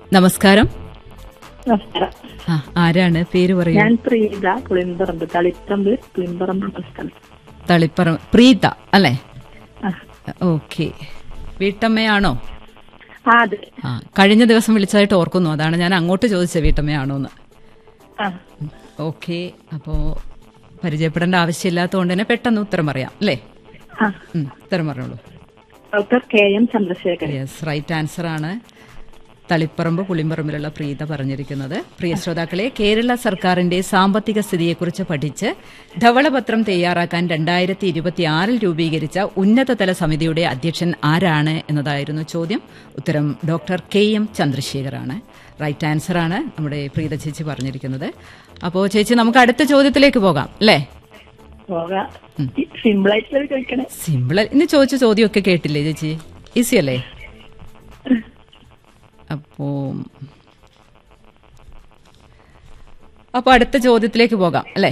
നമസ്കാരം നമസ്കാരം ആ ആരാണ് പേര് പറയൂ ഞാൻ പ്രീത പുളിമ്പറമ്പ് തളിപ്പറമ്പ് പുളിമ്പറമ്പ് എന്ന സ്ഥലം തളിപ്പറം പ്രീത അല്ലേ ആ. ഓക്കെ വീട്ടമ്മയാണോ ആ അതെ ആ കഴിഞ്ഞ ദിവസം വിളിച്ചതായിട്ട് ഓർക്കുന്നു അതാണ് ഞാൻ അങ്ങോട്ട് ചോദിച്ചത് വീട്ടമ്മയാണോ എന്ന് ആ ഓക്കെ അപ്പോ പരിചയപ്പെടേണ്ട ആവശ്യമില്ലാത്തതുകൊണ്ട് തന്നെ പെട്ടെന്ന് ഉത്തരം പറയാം അല്ലേ ആ ഉം, ഉത്തരം പറഞ്ഞോളൂ doctor K M Chandrasekharan yes right answer ആണ് തളിപ്പറമ്പ് പുളിമ്പറമ്പിലുള്ള പ്രീത പറഞ്ഞിരിക്കുന്നത് പ്രിയ ശ്രോതാക്കളെ കേരള സർക്കാരിന്റെ സാമ്പത്തിക സ്ഥിതിയെക്കുറിച്ച് പഠിച്ച് ധവളപത്രം തയ്യാറാക്കാൻ രണ്ടായിരത്തി ഇരുപത്തിയാറിൽ രൂപീകരിച്ച ഉന്നതതല സമിതിയുടെ അധ്യക്ഷൻ ആരാണ് എന്നതായിരുന്നു ചോദ്യം ഉത്തരം ഡോക്ടർ കെ എം ചന്ദ്രശേഖറാണ് റൈറ്റ് ആൻസർ ആണ് നമ്മുടെ പ്രീത ചേച്ചി പറഞ്ഞിരിക്കുന്നത് അപ്പോൾ ചേച്ചി നമുക്ക് അടുത്ത ചോദ്യത്തിലേക്ക് പോകാം അല്ലേ പോകാം സിമ്പിൾ ആയിട്ടുള്ളത് ചോദിക്കണേ സിമ്പിൾ ഇന്ന് ചോദിച്ച ചോദ്യമൊക്കെ കേട്ടില്ലേ ചേച്ചി ഈസി അല്ലേ അപ്പോ അപ്പൊ അടുത്ത ചോദ്യത്തിലേക്ക് പോകാം അല്ലേ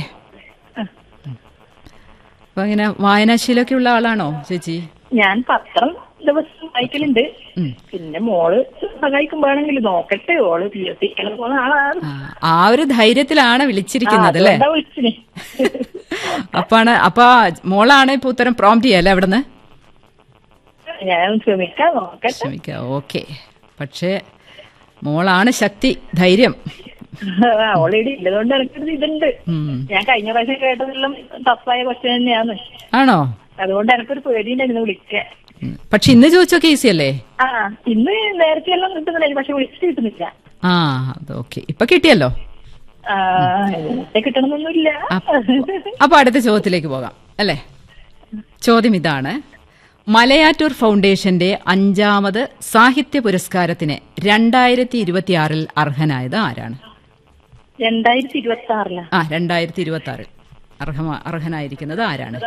അപ്പൊ ഇങ്ങനെ വായനാശീലമൊക്കെ ഉള്ള ആളാണോ ചേച്ചി ഞാൻ പത്രം ദിവസം വായിക്കലുണ്ട് ഉം. പിന്നെ മോള് സഹായിക്കുമ്പോഴാണെങ്കിൽ നോക്കട്ടെ ഓള് പി എസ് സി പോകുന്ന ആളാണ് ആ, ആ ഒരു ധൈര്യത്തിലാണ് വിളിച്ചിരിക്കുന്നത് അല്ലേ അതുകൊണ്ടാ വിളിച്ചിന് അപ്പാണ് അപ്പൊ ആ മോളാണ് ഇപ്പൊ ഉത്തരം പ്രോംപ്റ്റ് ചെയ്യല്ലേ അവിടുന്ന് ഞാൻ ശ്രമിക്കാം നോക്കട്ടെ ക്ഷമിക്കാം ഓക്കെ പക്ഷേ മോളാണ് ശക്തി ധൈര്യം ഓൾറെഡി ഇല്ലതുകൊണ്ട് എനിക്കൊരു ഇതുണ്ട് ഉം. ഞാൻ കഴിഞ്ഞ പ്രാവശ്യം കേട്ടതെല്ലാം ടഫായ ക്വസ്റ്റ്യൻ തന്നെയാണ് ആണോ അതുകൊണ്ട് എനിക്കൊരു പേടിയുണ്ടായിരുന്നു വിളിക്കാൻ ഉം. പക്ഷെ ഇന്ന് ചോദിച്ചൊക്കെ ഈസി അല്ലേ ആ ഇന്ന് നേരത്തെ എല്ലാം കിട്ടുന്നില്ല പക്ഷെ വിളിച്ചിട്ട് കിട്ടുന്നില്ല ആ അത് ഓക്കെ ഇപ്പൊ കിട്ടിയല്ലോ ആ നേരത്തെ കിട്ടണമെന്നൊന്നുമില്ല അപ്പൊ അടുത്ത ചോദ്യത്തിലേക്ക് പോകാം അല്ലേ ചോദ്യം ഇതാണ് മലയാറ്റൂർ ഫൗണ്ടേഷന്റെ അഞ്ചാമത് സാഹിത്യ പുരസ്കാരത്തിന് രണ്ടായിരത്തി ഇരുപത്തിയാറിൽ അർഹനായത് ആരാണ് രണ്ടായിരത്തി ഇരുപത്തി ആറില ആ രണ്ടായിരത്തി ഇരുപത്തി ആറിൽ അർഹമാ അർഹനായിരിക്കുന്നത് ആരാണ്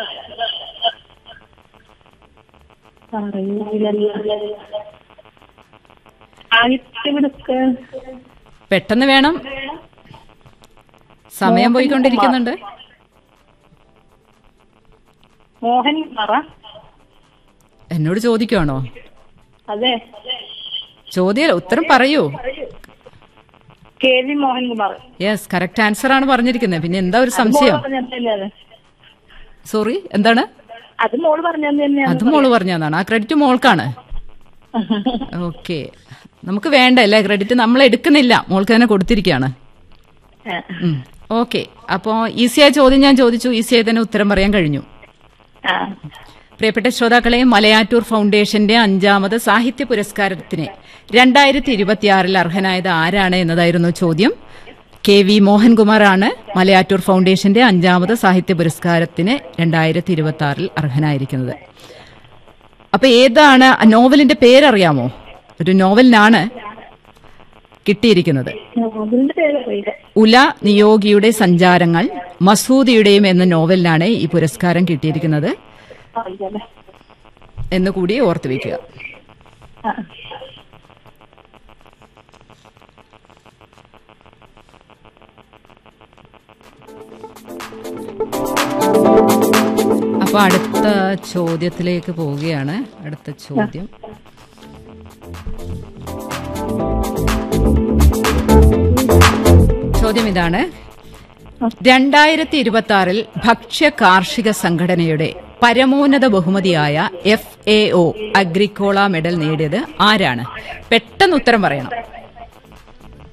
സാഹിത്യ പുരസ്കാരം പെട്ടെന്ന് വേണം സമയം പോയിക്കൊണ്ടിരിക്കുന്നുണ്ട് മോഹൻ പറ എന്നോട് ചോദിക്കുവാണോ അതെ ചോദ്യം ഉത്തരം പറയൂ K V Mohankumar yes correct answer ആണ് പറഞ്ഞിരിക്കുന്നത് പിന്നെ എന്താ ഒരു മോള് സംശയം പറഞ്ഞതല്ലേ അത് സോറി എന്താണ് അത് മോള് പറഞ്ഞത് തന്നെയാണ് അത് മോള് പറഞ്ഞതാണ് ആ ക്രെഡിറ്റ് മോൾക്കാണ് ഓക്കെ നമുക്ക് വേണ്ട അല്ലേ ക്രെഡിറ്റ് നമ്മൾ എടുക്കുന്നില്ല മോൾക്ക് തന്നെ കൊടുത്തിരിക്കുകയാണ് ആ. ഓക്കെ അപ്പോൾ ഈസിയായ ചോദ്യം ഞാൻ ചോദിച്ചു ഈസിയായി തന്നെ ഉത്തരം പറയാൻ കഴിഞ്ഞു ആ പ്രിയപ്പെട്ട ശ്രോതാക്കളെ മലയാറ്റൂർ ഫൗണ്ടേഷന്റെ അഞ്ചാമത് സാഹിത്യ പുരസ്കാരത്തിന് രണ്ടായിരത്തി ഇരുപത്തിയാറിൽ അർഹനായത് ആരാണ് എന്നതായിരുന്നു ചോദ്യം കെ വി മോഹൻകുമാറാണ് മലയാറ്റൂർ ഫൗണ്ടേഷന്റെ അഞ്ചാമത് സാഹിത്യ പുരസ്കാരത്തിന് രണ്ടായിരത്തി ഇരുപത്തി ആറിൽ അർഹനായിരിക്കുന്നത് അപ്പൊ ഏതാണ് ആ നോവലിന്റെ പേരറിയാമോ ഒരു നോവലിനാണ് കിട്ടിയിരിക്കുന്നത് അതിന്റെ പേര് അറിയില്ല ഉല നിയോഗിയുടെ സഞ്ചാരങ്ങൾ മസൂദിയുടെയും എന്ന നോവലിനാണ് ഈ പുരസ്കാരം കിട്ടിയിരിക്കുന്നത് അറിയില്ലല്ലേ എന്ന് കൂടി ഓർത്തു വെക്കുക ആ അപ്പൊ അടുത്ത ചോദ്യത്തിലേക്ക് പോവുകയാണ് അടുത്ത ചോദ്യം ചോദ്യം ഇതാണ് രണ്ടായിരത്തി ഇരുപത്തി ആറിൽ ഭക്ഷ്യ കാർഷിക സംഘടനയുടെ പരമോന്നത ബഹുമതിയായ F A O agricola medal നേടിയത് ആരാണ് പെട്ടെന്ന് ഉത്തരം പറയണം